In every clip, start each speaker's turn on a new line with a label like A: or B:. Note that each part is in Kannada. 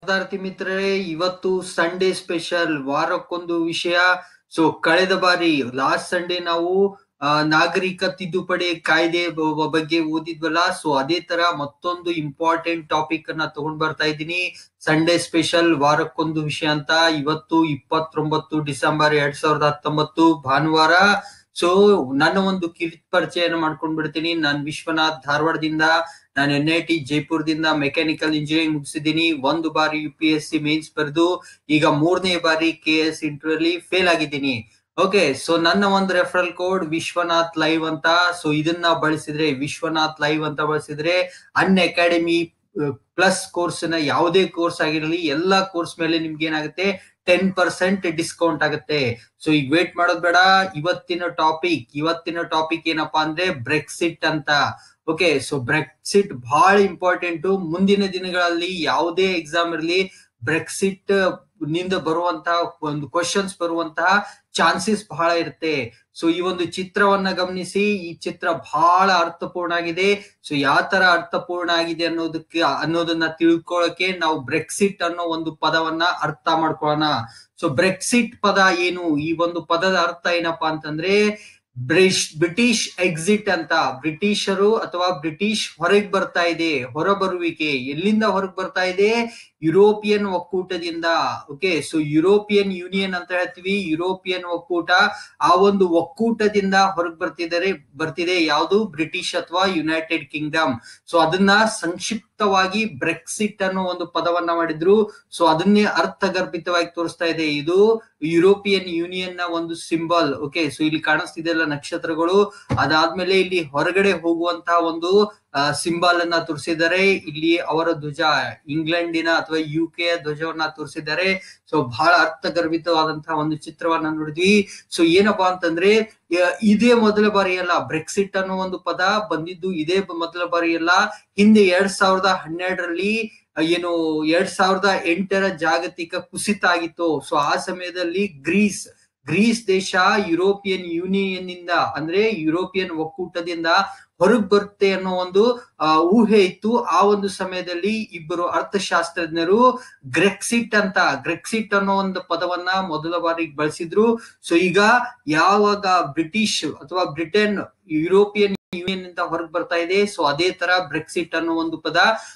A: ಪದಾರ್ಥಿ ಮಿತ್ರರೇ ಇವತ್ತು ಸಂಡೇ ಸ್ಪೆಷಲ್ ವಾರಕ್ಕೊಂದು ವಿಷಯ ಸೊ ಕಳೆದ ಬಾರಿ ಲಾಸ್ಟ್ ಸಂಡೇ ನಾವು ಆ, ನಾಗರಿಕ ತಿದ್ದುಪಡಿ ಕಾಯ್ದೆ ಬ- ಬ- ಬಗ್ಗೆ ಓದಿದ್ವಲ್ಲ ಸೊ ಅದೇ ತರ ಮತ್ತೊಂದು ಇಂಪಾರ್ಟೆಂಟ್ ಟಾಪಿಕ್ ಅನ್ನ ತಗೊಂಡ್ ಬರ್ತಾ ಇದ್ದೀನಿ ಸಂಡೇ ಸ್ಪೆಷಲ್ ವಾರಕ್ಕೊಂದು ವಿಷಯ ಅಂತ ಇವತ್ತು ಇಪ್ಪತ್ತೊಂಬತ್ತು ಡಿಸೆಂಬರ್ ಎರಡ್ ಸಾವಿರದ ಹತ್ತೊಂಬತ್ತು ಭಾನುವಾರ ಸೊ ನನ್ನ ಒಂದು ಕಿರಿತ್ ಪರಿಚಯನ ಮಾಡ್ಕೊಂಡ್ ಬಿಡ್ತೀನಿ ನಾನ್ ವಿಶ್ವನಾಥ್ ಧಾರವಾಡದಿಂದ ನಾನು ಎನ್ ಐ ಟಿ ಜೈಪುರದಿಂದ ಮೆಕ್ಯಾನಿಕಲ್ ಇಂಜಿನಿಯರಿಂಗ್ ಮುಗಿಸಿದ್ದೀನಿ ಒಂದು ಬಾರಿ U P S C mains ಬರೆದು ಈಗ ಮೂರನೇ ಬಾರಿ ಕೆ ಎಸ್ ಇಂಟರ್ವ್ಯೂ ಅಲ್ಲಿ ಫೇಲ್ ಆಗಿದ್ದೀನಿ ಓಕೆ ಸೊ ನನ್ನ ಒಂದು ರೆಫರಲ್ ಕೋಡ್ ವಿಶ್ವನಾಥ್ ಲೈವ್ ಅಂತ ಸೊ ಇದನ್ನ ಬಳಸಿದ್ರೆ ವಿಶ್ವನಾಥ್ ಲೈವ್ ಅಂತ ಬಳಸಿದ್ರೆ ಅನ್ ಅಕಾಡೆಮಿ ಪ್ಲಸ್ ಕೋರ್ಸ್ ನ ಯಾವುದೇ ಕೋರ್ಸ್ ಆಗಿರಲಿ ಎಲ್ಲಾ ಕೋರ್ಸ್ ಮೇಲೆ ನಿಮ್ಗೆ ಏನಾಗುತ್ತೆ ಟೆನ್ ಪರ್ಸೆಂಟ್ ಡಿಸ್ಕೌಂಟ್ ಆಗುತ್ತೆ ಸೊ ಈಗ ವೇಟ್ ಮಾಡೋದ್ ಬೇಡ ಇವತ್ತಿನ ಟಾಪಿಕ್ ಇವತ್ತಿನ ಟಾಪಿಕ್ ಏನಪ್ಪಾ ಅಂದ್ರೆ ಬ್ರೆಕ್ಸಿಟ್ ಅಂತ ಓಕೆ ಸೊ ಬ್ರೆಕ್ಸಿಟ್ ಬಹಳ ಇಂಪಾರ್ಟೆಂಟ್ ಮುಂದಿನ ದಿನಗಳಲ್ಲಿ ಯಾವುದೇ ಎಕ್ಸಾಮ್ ಇರಲಿ ಬ್ರೆಕ್ಸಿಟ್ ನಿಂದ ಬರುವಂತಹ ಒಂದು ಕ್ವಶನ್ಸ್ ಬರುವಂತಹ ಚಾನ್ಸಸ್ ಬಹಳ ಇರುತ್ತೆ ಸೊ ಈ ಒಂದು ಚಿತ್ರವನ್ನ ಗಮನಿಸಿ ಈ ಚಿತ್ರ ಬಹಳ ಅರ್ಥಪೂರ್ಣ ಆಗಿದೆ ಸೊ ಯಾವ ತರ ಅರ್ಥಪೂರ್ಣ ಆಗಿದೆ ಅನ್ನೋದಕ್ಕೆ ಅನ್ನೋದನ್ನ ತಿಳ್ಕೊಳ್ಳೋಕೆ ನಾವು ಬ್ರೆಕ್ಸಿಟ್ ಅನ್ನೋ ಒಂದು ಪದವನ್ನ ಅರ್ಥ ಮಾಡ್ಕೊಳ್ಳೋಣ ಸೊ ಬ್ರೆಕ್ಸಿಟ್ ಪದ ಏನು ಈ ಒಂದು ಪದದ ಅರ್ಥ ಏನಪ್ಪಾ ಅಂತಂದ್ರೆ ಬ್ರಿಷ್ ಬ್ರಿಟಿಷ್ ಎಕ್ಸಿಟ್ ಅಂತ ಬ್ರಿಟಿಷರು ಅಥವಾ ಬ್ರಿಟಿಷ್ ಹೊರಗೆ ಬರ್ತಾ ಇದೆ ಹೊರಬರುವಿಕೆ ಎಲ್ಲಿಂದ ಹೊರಗೆ ಬರ್ತಾ ಇದೆ ಯುರೋಪಿಯನ್ ಒಕ್ಕೂಟದಿಂದ ಓಕೆ ಸೊ ಯುರೋಪಿಯನ್ ಯೂನಿಯನ್ ಅಂತ ಹೇಳ್ತೀವಿ ಯುರೋಪಿಯನ್ ಒಕ್ಕೂಟ ಆ ಒಂದು ಒಕ್ಕೂಟದಿಂದ ಹೊರಗೆ ಬರ್ತಿದ್ದಾರೆ ಬರ್ತಿದೆ ಯಾವುದು ಬ್ರಿಟಿಷ್ ಅಥವಾ ಯುನೈಟೆಡ್ ಕಿಂಗ್ಡಮ್ ಸೊ ಅದನ್ನ ಸಂಕ್ಷಿಪ್ತವಾಗಿ ಬ್ರೆಕ್ಸಿಟ್ ಅನ್ನೋ ಒಂದು ಪದವನ್ನ ಮಾಡಿದ್ರು ಸೊ ಅದನ್ನೇ ಅರ್ಥಗರ್ಭಿತವಾಗಿ ತೋರಿಸ್ತಾ ಇದೆ ಇದು ಯುರೋಪಿಯನ್ ಯೂನಿಯನ್ ನ ಒಂದು ಸಿಂಬಲ್ ಓಕೆ ಸೊ ಇಲ್ಲಿ ಕಾಣಿಸ್ತಿದೆಲ್ಲ ನಕ್ಷತ್ರಗಳು ಅದಾದ್ಮೇಲೆ ಇಲ್ಲಿ ಹೊರಗಡೆ ಹೋಗುವಂತಹ ಒಂದು ಸಿಂಬಲ್ ಅನ್ನ ತೋರಿಸಿದ್ದಾರೆ ಇಲ್ಲಿ ಅವರ ಧ್ವಜ ಇಂಗ್ಲೆಂಡಿನ ಅಥವಾ ಯು ಕೆ ಧ್ವಜವನ್ನ ತೋರಿಸಿದ್ದಾರೆ ಸೊ ಬಹಳ ಅರ್ಥಗರ್ಭಿತವಾದಂತಹ ಒಂದು ಚಿತ್ರವನ್ನ ನೋಡಿದ್ವಿ ಸೊ ಏನಪ್ಪಾ ಅಂತಂದ್ರೆ ಯ- ಇದೇ ಮೊದಲ ಬಾರಿ ಅಲ್ಲ ಬ್ರೆಕ್ಸಿಟ್ ಅನ್ನೋ ಒಂದು ಪದ ಬಂದಿದ್ದು ಇದೇ ಬ- ಮೊದಲ ಬಾರಿ ಅಲ್ಲ ಹಿಂದೆ ಎರಡ್ ಸಾವಿರದ ಹನ್ನೆರಡರಲ್ಲಿ ಏನು ಎರಡ್ ಸಾವಿರದ ಎಂಟರ ಜಾಗತಿಕ ಕುಸಿತ ಆಗಿತ್ತು ಸೊ ಆ ಸಮಯದಲ್ಲಿ ಗ್ರೀಸ್ ಗ್ರೀಸ್ ದೇಶ ಯುರೋಪಿಯನ್ ಯೂನಿಯನ್ ಇಂದ ಅಂದ್ರೆ ಯುರೋಪಿಯನ್ ಒಕ್ಕೂಟದಿಂದ ಹೊರಗ್ ಬರುತ್ತೆ ಅನ್ನೋ ಒಂದು ಆ, ಊಹೆ ಇತ್ತು ಆ ಒಂದು ಸಮಯದಲ್ಲಿ ಇಬ್ಬರು ಅರ್ಥಶಾಸ್ತ್ರಜ್ಞರು ಗ್ರೆಕ್ಸಿಟ್ ಅಂತ ಗ್ರೆಕ್ಸಿಟ್ ಅನ್ನೋ ಒಂದು ಪದವನ್ನ ಮೊದಲ ಬಾರಿಗೆ ಬಳಸಿದ್ರು ಸೊ ಈಗ ಯಾವಾಗ ಬ್ರಿಟಿಷ್ ಅಥವಾ ಬ್ರಿಟನ್ ಯುರೋಪಿಯನ್ ಯೂನಿಯನ್ ಇಂದ ಹೊರಗೆ ಬರ್ತಾ ಇದೆ ಸೊ ಅದೇ ತರ ಬ್ರೆಕ್ಸಿಟ್ ಅನ್ನೋ ಒಂದು ಪದ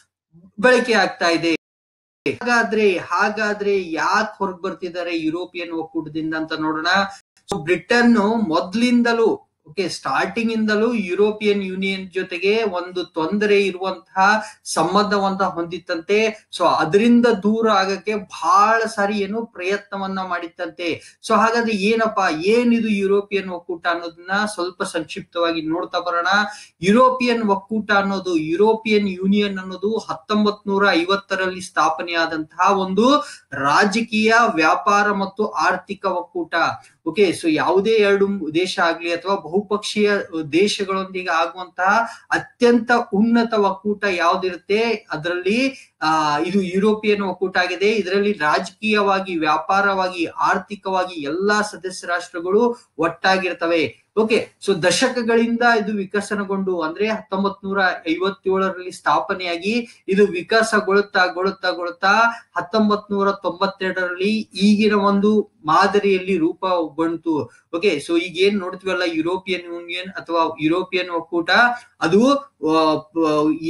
A: ಬಳಕೆ ಆಗ್ತಾ ಇದೆ ಹಾಗಾದ್ರೆ ಹಾಗಾದ್ರೆ ಯಾಕೆ ಹೊರಗೆ ಬರ್ತಿದ್ದಾರೆ ಯುರೋಪಿಯನ್ ಒಕ್ಕೂಟದಿಂದ ಅಂತ ನೋಡೋಣ ಸೊ ಬ್ರಿಟನ್ ಮೊದ್ಲಿಂದಲೂ ಓಕೆ ಸ್ಟಾರ್ಟಿಂಗ್ ಇಂದಲೂ ಯುರೋಪಿಯನ್ ಯೂನಿಯನ್ ಜೊತೆಗೆ ಒಂದು ತೊಂದರೆ ಇರುವಂತಹ ಸಂಬಂಧವಂತ ಹೊಂದಿತ್ತಂತೆ ಸೊ ಅದರಿಂದ ದೂರ ಆಗಕ್ಕೆ ಬಹಳ ಸಾರಿ ಏನು ಪ್ರಯತ್ನವನ್ನ ಮಾಡಿತ್ತಂತೆ ಸೊ ಹಾಗಾದ್ರೆ ಏನಪ್ಪಾ ಏನಿದು ಯುರೋಪಿಯನ್ ಒಕ್ಕೂಟ ಅನ್ನೋದನ್ನ ಸ್ವಲ್ಪ ಸಂಕ್ಷಿಪ್ತವಾಗಿ ನೋಡ್ತಾ ಬರೋಣ ಯುರೋಪಿಯನ್ ಒಕ್ಕೂಟ ಅನ್ನೋದು ಯುರೋಪಿಯನ್ ಯೂನಿಯನ್ ಅನ್ನೋದು ಹತ್ತೊಂಬತ್ ನೂರ ಐವತ್ತರಲ್ಲಿ ಸ್ಥಾಪನೆಯಾದಂತಹ ಒಂದು ರಾಜಕೀಯ ವ್ಯಾಪಾರ ಮತ್ತು ಆರ್ಥಿಕ ಒಕ್ಕೂಟ ಓಕೆ ಸೊ ಯಾವುದೇ ಎರಡು ದೇಶ ಆಗ್ಲಿ ಅಥವಾ ಬಹುಪಕ್ಷೀಯ ದೇಶಗಳೊಂದಿಗೆ ಆಗುವಂತಹ ಅತ್ಯಂತ ಉನ್ನತ ಒಕ್ಕೂಟ ಯಾವ್ದಿರುತ್ತೆ ಅದರಲ್ಲಿ ಆ ಇದು ಯುರೋಪಿಯನ್ ಒಕ್ಕೂಟ ಆಗಿದೆ ಇದರಲ್ಲಿ ರಾಜಕೀಯವಾಗಿ ವ್ಯಾಪಾರವಾಗಿ ಆರ್ಥಿಕವಾಗಿ ಎಲ್ಲಾ ಸದಸ್ಯ ರಾಷ್ಟ್ರಗಳು ಒಟ್ಟಾಗಿರ್ತವೆ ಓಕೆ ಸೊ ದಶಕಗಳಿಂದ ಇದು ವಿಕಸನಗೊಂಡು ಅಂದ್ರೆ ಹತ್ತೊಂಬತ್ ನೂರ ಐವತ್ತೇಳರಲ್ಲಿ ಸ್ಥಾಪನೆಯಾಗಿ ಇದು ವಿಕಾಸಗೊಳ್ಳುತ್ತಾ ಗೊಳ್ಳುತ್ತಾ ಗೊಳ್ಳುತ್ತಾ ಹತ್ತೊಂಬತ್ ನೂರ ತೊಂಬತ್ತೆರಡರಲ್ಲಿ ಈಗಿನ ಒಂದು ಮಾದರಿಯಲ್ಲಿ ರೂಪುಗೊಂಡು ಓಕೆ ಸೊ ಈಗ ಏನ್ ನೋಡ್ತೀವಲ್ಲ ಯುರೋಪಿಯನ್ ಯೂನಿಯನ್ ಅಥವಾ ಯುರೋಪಿಯನ್ ಒಕ್ಕೂಟ ಅದು ಆ, ಆ,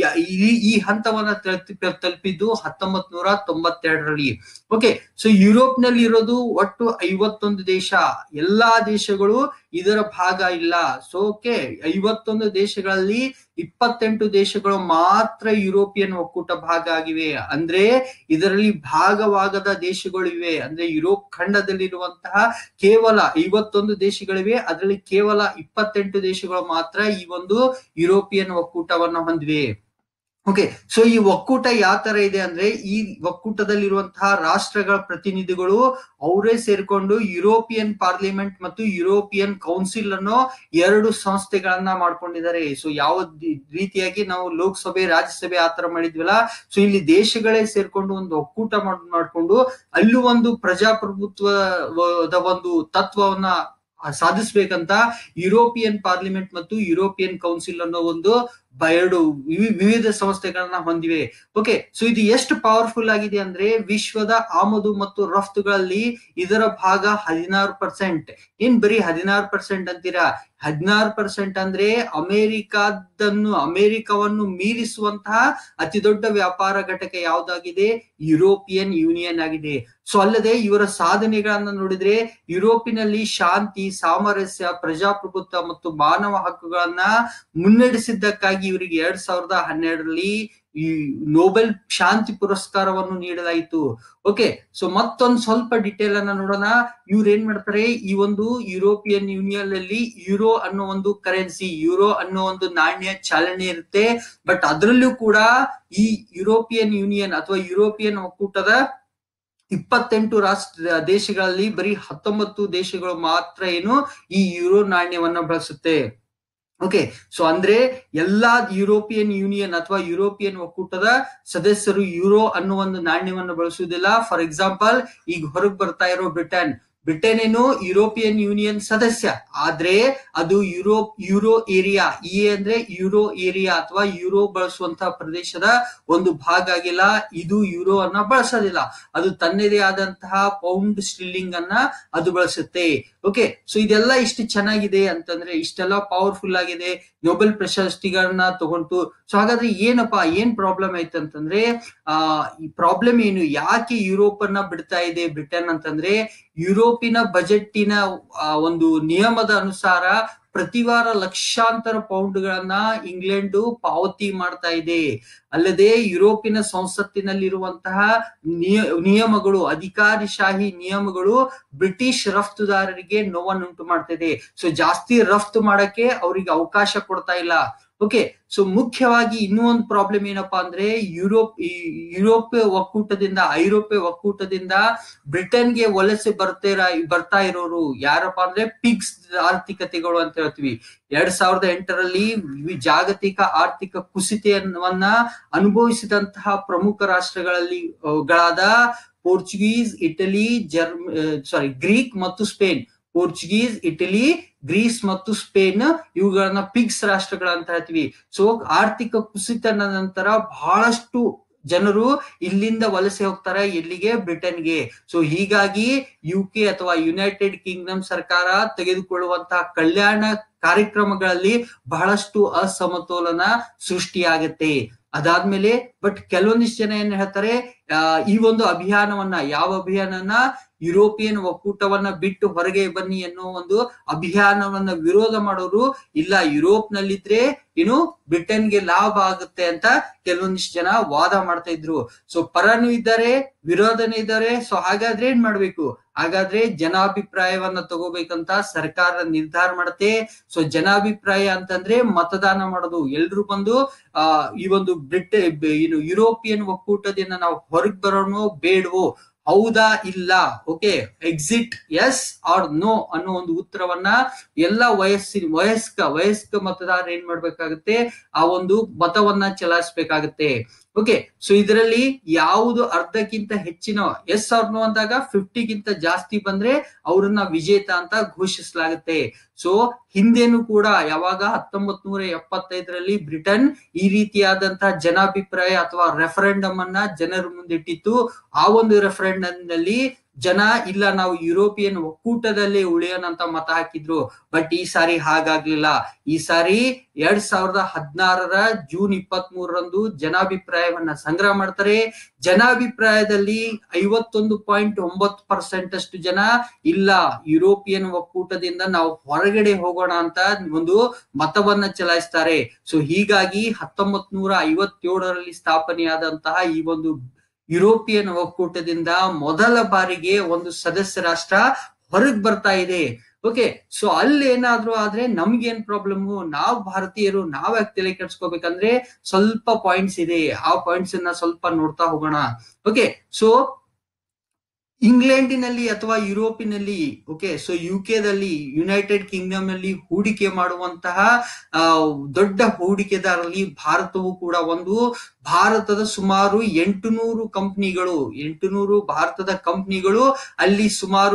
A: ಈ ಈ ಹಂತವನ್ನ ತಲುಪಿ- ತಲುಪಿದ್ದು ಹತ್ತೊಂಬತ್ ನೂರ ತೊಂಬತ್ತೆರಡರಲ್ಲಿ ಓಕೆ ಸೊ ಯುರೋಪ್ ನಲ್ಲಿ ಇರೋದು ಒಟ್ಟು ಐವತ್ತೊಂದು ದೇಶ ಎಲ್ಲಾ ದೇಶಗಳು ಇದರ ಭಾಗ ಇಲ್ಲ ಸೊ ಓಕೆ ಐವತ್ತೊಂದು ದೇಶಗಳಲ್ಲಿ ಇಪ್ಪತ್ತೆಂಟು ದೇಶಗಳು ಮಾತ್ರ ಯುರೋಪಿಯನ್ ಒಕ್ಕೂಟ ಭಾಗ ಆಗಿವೆ ಅಂದ್ರೆ ಇದರಲ್ಲಿ ಭಾಗವಾಗದ ದೇಶಗಳು ಇವೆ ಅಂದ್ರೆ ಯುರೋಪ್ ಖಂಡದಲ್ಲಿರುವಂತಹ ಕೇವಲ ಐವತ್ತೊಂದು ದೇಶಗಳಿವೆ ಅದರಲ್ಲಿ ಕೇವಲ ಇಪ್ಪತ್ತೆಂಟು ದೇಶಗಳು ಮಾತ್ರ ಈ ಒಂದು ಯುರೋಪಿಯನ್ ಒಕ್ಕೂಟವನ್ನ ಹೊಂದಿವೆ ಓಕೆ ಸೊ ಈ ಒಕ್ಕೂಟ ಯಾವ ತರ ಇದೆ ಅಂದ್ರೆ ಈ ಒಕ್ಕೂಟದಲ್ಲಿರುವಂತಹ ರಾಷ್ಟ್ರಗಳ ಪ್ರತಿನಿಧಿಗಳು ಅವರೇ ಸೇರ್ಕೊಂಡು ಯುರೋಪಿಯನ್ ಪಾರ್ಲಿಮೆಂಟ್ ಮತ್ತು ಯುರೋಪಿಯನ್ ಕೌನ್ಸಿಲ್ ಅನ್ನೋ ಎರಡು ಸಂಸ್ಥೆಗಳನ್ನ ಮಾಡ್ಕೊಂಡಿದ್ದಾರೆ ಸೊ ಯಾವ ದಿ- ರೀತಿಯಾಗಿ ನಾವು ಲೋಕಸಭೆ ರಾಜ್ಯಸಭೆ ಆತರ ಮಾಡಿದ್ವಲ್ಲ ಸೊ ಇಲ್ಲಿ ದೇಶಗಳೇ ಸೇರ್ಕೊಂಡು ಒಂದು ಒಕ್ಕೂಟ ಮಾಡ್- ಮಾಡ್ಕೊಂಡು ಅಲ್ಲೂ ಒಂದು ಪ್ರಜಾಪ್ರಭುತ್ವದ ಒಂದು ತತ್ವವನ್ನ ಸಾಧಿಸ್ಬೇಕಂತ ಯುರೋಪಿಯನ್ ಪಾರ್ಲಿಮೆಂಟ್ ಮತ್ತು ಯುರೋಪಿಯನ್ ಕೌನ್ಸಿಲ್ ಅನ್ನೋ ಒಂದು ಎರಡು ವಿವಿ- ವಿವಿಧ ಸಂಸ್ಥೆಗಳನ್ನ ಹೊಂದಿವೆ ಓಕೆ ಸೊ ಇದು ಎಷ್ಟು ಪವರ್ಫುಲ್ ಆಗಿದೆ ಅಂದ್ರೆ ವಿಶ್ವದ ಆಮದು ಮತ್ತು ರಫ್ತುಗಳಲ್ಲಿ ಇದರ ಭಾಗ ಹದಿನಾರು ಪರ್ಸೆಂಟ್ ಏನ್ ಬರೀ ಹದಿನಾರು ಪರ್ಸೆಂಟ್ ಅಂತೀರಾ ಹದಿನಾರು ಪರ್ಸೆಂಟ್ ಅಂದ್ರೆ ಅಮೆರಿಕಾದನ್ನು ಅಮೆರಿಕವನ್ನು ಮೀರಿಸುವಂತಹ ಅತಿ ದೊಡ್ಡ ವ್ಯಾಪಾರ ಘಟಕ ಯಾವ್ದಾಗಿದೆ ಯುರೋಪಿಯನ್ ಯೂನಿಯನ್ ಆಗಿದೆ ಸೊ ಅಲ್ಲದೆ ಇವರ ಸಾಧನೆಗಳನ್ನ ನೋಡಿದ್ರೆ ಯುರೋಪಿನಲ್ಲಿ ಶಾಂತಿ ಸಾಮರಸ್ಯ ಪ್ರಜಾಪ್ರಭುತ್ವ ಮತ್ತು ಮಾನವ ಹಕ್ಕುಗಳನ್ನ ಮುನ್ನಡೆಸಿದ್ದಕ್ಕಾಗಿ ಇವರಿಗೆ ಎರಡ್ ಸಾವಿರದ ಹನ್ನೆರಡರಲ್ಲಿ ಈ ನೊಬೆಲ್ ಶಾಂತಿ ಪುರಸ್ಕಾರವನ್ನು ನೀಡಲಾಯಿತು ಓಕೆ ಸೊ ಮತ್ತೊಂದು ಸ್ವಲ್ಪ ಡಿಟೇಲ್ ಅನ್ನ ನೋಡೋಣ ಇವ್ರು ಏನ್ ಮಾಡ್ತಾರೆ ಈ ಒಂದು ಯುರೋಪಿಯನ್ ಯೂನಿಯನ್ ಅಲ್ಲಿ ಯುರೋ ಅನ್ನೋ ಒಂದು ಕರೆನ್ಸಿ ಯುರೋ ಅನ್ನೋ ಒಂದು ನಾಣ್ಯ ಚಾಲನೆ ಇರುತ್ತೆ ಬಟ್ ಅದರಲ್ಲೂ ಕೂಡ ಈ ಯುರೋಪಿಯನ್ ಯೂನಿಯನ್ ಅಥವಾ ಯುರೋಪಿಯನ್ ಒಕ್ಕೂಟದ ಇಪ್ಪತ್ತೆಂಟು ರಾಷ್ಟ್ರ ದೇಶಗಳಲ್ಲಿ ಬರೀ ಹತ್ತೊಂಬತ್ತು ದೇಶಗಳು ಮಾತ್ರ ಏನು ಈ ಯುರೋ ನಾಣ್ಯವನ್ನ ಬಳಸುತ್ತೆ ಓಕೆ ಸೊ ಅಂದ್ರೆ ಎಲ್ಲಾ ಯುರೋಪಿಯನ್ ಯೂನಿಯನ್ ಅಥವಾ ಯುರೋಪಿಯನ್ ಒಕ್ಕೂಟದ ಸದಸ್ಯರು ಯುರೋ ಅನ್ನೋ ಒಂದು ನಾಣ್ಯವನ್ನು ಬಳಸುವುದಿಲ್ಲ ಫಾರ್ ಎಕ್ಸಾಂಪಲ್ ಈಗ ಹೊರಗೆ ಬರ್ತಾ ಇರೋ ಬ್ರಿಟನ್ ಬ್ರಿಟನ್ ಏನು ಯುರೋಪಿಯನ್ ಯೂನಿಯನ್ ಸದಸ್ಯ ಆದ್ರೆ ಅದು ಯುರೋಪ್ ಯುರೋ ಏರಿಯಾ ಇ ಅಂದ್ರೆ ಯುರೋ ಏರಿಯಾ ಅಥವಾ ಯುರೋ ಬಳಸುವಂತಹ ಪ್ರದೇಶದ ಒಂದು ಭಾಗ ಆಗಿಲ್ಲ ಇದು ಯುರೋ ಅನ್ನ ಬಳಸೋದಿಲ್ಲ ಅದು ತನ್ನದೇ ಆದಂತಹ ಪೌಂಡ್ ಸ್ಟಿಲ್ಲಿಂಗ್ ಅನ್ನ ಅದು ಬಳಸುತ್ತೆ ಓಕೆ ಸೊ ಇದೆಲ್ಲ ಇಷ್ಟು ಚೆನ್ನಾಗಿದೆ ಅಂತಂದ್ರೆ ಇಷ್ಟೆಲ್ಲ ಪವರ್ಫುಲ್ ಆಗಿದೆ ನೊಬೆಲ್ ಪ್ರಶಸ್ತಿಗಳನ್ನ ತಗೊಂಡು ಸೊ ಹಾಗಾದ್ರೆ ಏನಪ್ಪಾ ಏನ್ ಪ್ರಾಬ್ಲಮ್ ಆಯ್ತು ಅಂತಂದ್ರೆ ಆ ಈ ಪ್ರಾಬ್ಲಮ್ ಏನು ಯಾಕೆ ಯುರೋಪ್ ಅನ್ನ ಬಿಡ್ತಾ ಇದೆ ಬ್ರಿಟನ್ ಅಂತಂದ್ರೆ ಯುರೋಪಿನ ಬಜೆಟ್ಟಿನ ಆ, ಒಂದು ನಿಯಮದ ಅನುಸಾರ ಪ್ರತಿ ವಾರ ಲಕ್ಷಾಂತರ ಪೌಂಡ್ಗಳನ್ನ ಇಂಗ್ಲೆಂಡ್ ಪಾವತಿ ಮಾಡ್ತಾ ಇದೆ ಅಲ್ಲದೆ ಯುರೋಪಿನ ಸಂಸತ್ತಿನಲ್ಲಿರುವಂತಹ ನಿಯ- ನಿಯಮಗಳು ಅಧಿಕಾರಿಶಾಹಿ ನಿಯಮಗಳು ಬ್ರಿಟಿಷ್ ರಫ್ತುದಾರರಿಗೆ ನೋವನ್ನುಂಟು ಮಾಡ್ತಿದೆ ಸೊ ಜಾಸ್ತಿ ರಫ್ತು ಮಾಡಕ್ಕೆ ಅವರಿಗೆ ಅವಕಾಶ ಕೊಡ್ತಾ ಇಲ್ಲ ಓಕೆ ಸೊ ಮುಖ್ಯವಾಗಿ ಇನ್ನೂ ಒಂದು ಪ್ರಾಬ್ಲಮ್ ಏನಪ್ಪಾ ಅಂದ್ರೆ ಯುರೋಪ್ ಈ ಯುರೋಪ್ ಒಕ್ಕೂಟದಿಂದ ಐರೋಪ್ಯ ಒಕ್ಕೂಟದಿಂದ ಬ್ರಿಟನ್ಗೆ ವಲಸೆ ಬರ್ತಿರ ಬರ್ತಾ ಇರೋರು ಯಾರಪ್ಪ ಅಂದ್ರೆ ಪಿಗ್ಸ್ ಆರ್ಥಿಕತೆಗಳು ಅಂತ ಹೇಳ್ತೀವಿ ಎರಡ್ ಸಾವಿರದ ಎಂಟರಲ್ಲಿ ವಿ- ಜಾಗತಿಕ ಆರ್ಥಿಕ ಕುಸಿತವನ್ನ ಅನುಭವಿಸಿದಂತಹ ಪ್ರಮುಖ ರಾಷ್ಟ್ರಗಳಲ್ಲಿ ಆ, ಗಳಾದ ಪೋರ್ಚುಗೀಸ್ ಇಟಲಿ ಜರ್ಮ ಸಾರಿ ಗ್ರೀಕ್ ಮತ್ತು ಸ್ಪೇನ್ ಪೋರ್ಚುಗೀಸ್ ಇಟಲಿ ಗ್ರೀಸ್ ಮತ್ತು ಸ್ಪೇನ್ ಇವುಗಳನ್ನ ಪಿಗ್ಸ್ ರಾಷ್ಟ್ರಗಳಂತ ಹೇಳ್ತೀವಿ ಸೊ ಆರ್ಥಿಕ ಕುಸಿತದ ನಂತರ ಬಹಳಷ್ಟು ಜನರು ಇಲ್ಲಿಂದ ವಲಸೆ ಹೋಗ್ತಾರೆ ಎಲ್ಲಿಗೆ ಬ್ರಿಟನ್ಗೆ ಸೊ ಹೀಗಾಗಿ ಯು ಕೆ ಅಥವಾ ಯುನೈಟೆಡ್ ಕಿಂಗ್ಡಮ್ ಸರ್ಕಾರ ತೆಗೆದುಕೊಳ್ಳುವಂತಹ ಕಲ್ಯಾಣ ಕಾರ್ಯಕ್ರಮಗಳಲ್ಲಿ ಬಹಳಷ್ಟು ಅಸಮತೋಲನ ಸೃಷ್ಟಿಯಾಗತ್ತೆ ಅದಾದ್ಮೇಲೆ ಬಟ್ ಕೆಲವೊಂದಿಷ್ಟು ಜನ ಏನ್ ಹೇಳ್ತಾರೆ ಆ, ಈ ಒಂದು ಅಭಿಯಾನವನ್ನ ಯಾವ ಅಭಿಯಾನನ ಯುರೋಪಿಯನ್ ಒಕ್ಕೂಟವನ್ನ ಬಿಟ್ಟು ಹೊರಗೆ ಬನ್ನಿ ಅನ್ನೋ ಒಂದು ಅಭಿಯಾನವನ್ನ ವಿರೋಧ ಮಾಡೋರು ಇಲ್ಲ ಯುರೋಪ್ ನಲ್ಲಿದ್ರೆ ಏನು ಬ್ರಿಟನ್ಗೆ ಲಾಭ ಆಗುತ್ತೆ ಅಂತ ಕೆಲವೊಂದಿಷ್ಟು ಜನ ವಾದ ಮಾಡ್ತಾ ಇದ್ರು ಸೊ ಪರನೂ ಇದ್ದಾರೆ ವಿರೋಧನೂ ಇದ್ದಾರೆ ಸೊ ಹಾಗಾದ್ರೆ ಏನ್ ಮಾಡ್ಬೇಕು ಹಾಗಾದ್ರೆ ಜನಾಭಿಪ್ರಾಯವನ್ನ ತಗೋಬೇಕಂತ ಸರ್ಕಾರ ನಿರ್ಧಾರ ಮಾಡುತ್ತೆ ಸೊ ಜನಾಭಿಪ್ರಾಯ ಅಂತಂದ್ರೆ ಮತದಾನ ಮಾಡೋದು ಎಲ್ರು ಬಂದು ಆ ಈ ಒಂದು ಬ್ರಿಟ್ ಏನು ಯುರೋಪಿಯನ್ ಒಕ್ಕೂಟದಿಂದ ನಾವು ಹೊರಗ್ ಬರೋಣೋ ಬೇಡವೋ ಹೌದಾ ಇಲ್ಲ okay exit yes or no ಅನ್ನೋ ಒಂದು ಉತ್ತರವನ್ನ ಎಲ್ಲ ವಯಸ್ಸಿನ ವಯಸ್ಕ ವಯಸ್ಕ ಮತದಾರ ಏನ್ ಮಾಡ್ಬೇಕಾಗುತ್ತೆ ಆ ಒಂದು ಮತವನ್ನ ಚಲಾಯಿಸ್ಬೇಕಾಗತ್ತೆ ಓಕೆ ಸೊ ಇದರಲ್ಲಿ ಯಾವುದು ಅರ್ಧಕ್ಕಿಂತ ಹೆಚ್ಚಿನ ಎಸ್ ಆರ್ ನೋ ಅಂದಾಗ ಫಿಫ್ಟಿಗಿಂತ ಜಾಸ್ತಿ ಬಂದ್ರೆ ಅವ್ರನ್ನ ವಿಜೇತ ಅಂತ ಘೋಷಿಸಲಾಗುತ್ತೆ ಸೊ ಹಿಂದೆನೂ ಕೂಡ ಯಾವಾಗ ಹತ್ತೊಂಬತ್ ನೂರ ಎಪ್ಪತ್ತೈದರಲ್ಲಿ ಬ್ರಿಟನ್ ಈ ರೀತಿಯಾದಂತಹ ಜನಾಭಿಪ್ರಾಯ ಅಥವಾ ರೆಫರೆಂಡಮ್ ಅನ್ನ ಜನರ ಮುಂದಿಟ್ಟಿತ್ತು ಆ ಒಂದು ರೆಫರೆಂಡಮ್ ನಲ್ಲಿ ಜನ ಇಲ್ಲ ನಾವು ಯುರೋಪಿಯನ್ ಒಕ್ಕೂಟದಲ್ಲೇ ಉಳಿಯೋಣ ಅಂತ ಮತ ಹಾಕಿದ್ರು ಬಟ್ ಈ ಸಾರಿ ಹಾಗಾಗ್ಲಿಲ್ಲ ಈ ಸಾರಿ ಎರಡ್ ಸಾವಿರದ ಹದಿನಾರರ ಜೂನ್ ಇಪ್ಪತ್ತ್ ಮೂರರಂದು ಜನಾಭಿಪ್ರಾಯವನ್ನ ಸಂಗ್ರಹ ಮಾಡ್ತಾರೆ ಜನಾಭಿಪ್ರಾಯದಲ್ಲಿ ಐವತ್ತೊಂದು ಪಾಯಿಂಟ್ ಒಂಬತ್ತು ಪರ್ಸೆಂಟ್ ಅಷ್ಟು ಜನ ಇಲ್ಲ ಯುರೋಪಿಯನ್ ಒಕ್ಕೂಟದಿಂದ ನಾವು ಹೊರಗಡೆ ಹೋಗೋಣ ಅಂತ ಒಂದು ಮತವನ್ನ ಚಲಾಯಿಸ್ತಾರೆ ಸೊ ಹೀಗಾಗಿ ಹತ್ತೊಂಬತ್ ನೂರ ಐವತ್ತೇಳರಲ್ಲಿ ಸ್ಥಾಪನೆಯಾದಂತಹ ಈ ಒಂದು ಯುರೋಪಿಯನ್ ಒಕ್ಕೂಟದಿಂದ ಮೊದಲ ಬಾರಿಗೆ ಒಂದು ಸದಸ್ಯ ರಾಷ್ಟ್ರ ಹೊರಗ್ ಬರ್ತಾ ಇದೆ ಓಕೆ ಸೊ ಅಲ್ಲಿ ಏನಾದ್ರೂ ಆದ್ರೆ ನಮ್ಗೇನ್ ಪ್ರಾಬ್ಲಮ್ ನಾವ್ ಭಾರತೀಯರು ನಾವ್ ಯಾಕೆ ತಲೆ ಕೆಡ್ಸ್ಕೋಬೇಕಂದ್ರೆ ಸ್ವಲ್ಪ ಪಾಯಿಂಟ್ಸ್ ಇದೆ ಆ ಪಾಯಿಂಟ್ಸ್ ಅನ್ನ ಸ್ವಲ್ಪ ನೋಡ್ತಾ ಹೋಗೋಣ ಓಕೆ ಸೊ ಇಂಗ್ಲೆಂಡಿನಲ್ಲಿ ಅಥವಾ ಯುರೋಪಿನಲ್ಲಿ ಓಕೆ ಸೊ ಯು ದಲ್ಲಿ ಯುನೈಟೆಡ್ ಕಿಂಗ್ಡಮ್ ನಲ್ಲಿ ಹೂಡಿಕೆ ಮಾಡುವಂತಹ ಆ, ದೊಡ್ಡ ಹೂಡಿಕೆದಾರರಲ್ಲಿ ಭಾರತವು ಕೂಡ ಒಂದು ಭಾರತದ ಸುಮಾರು ಎಂಟುನೂರು ಕಂಪ್ನಿಗಳು ಎಂಟುನೂರು ಭಾರತದ ಕಂಪ್ನಿಗಳು ಅಲ್ಲಿ ಸುಮಾರು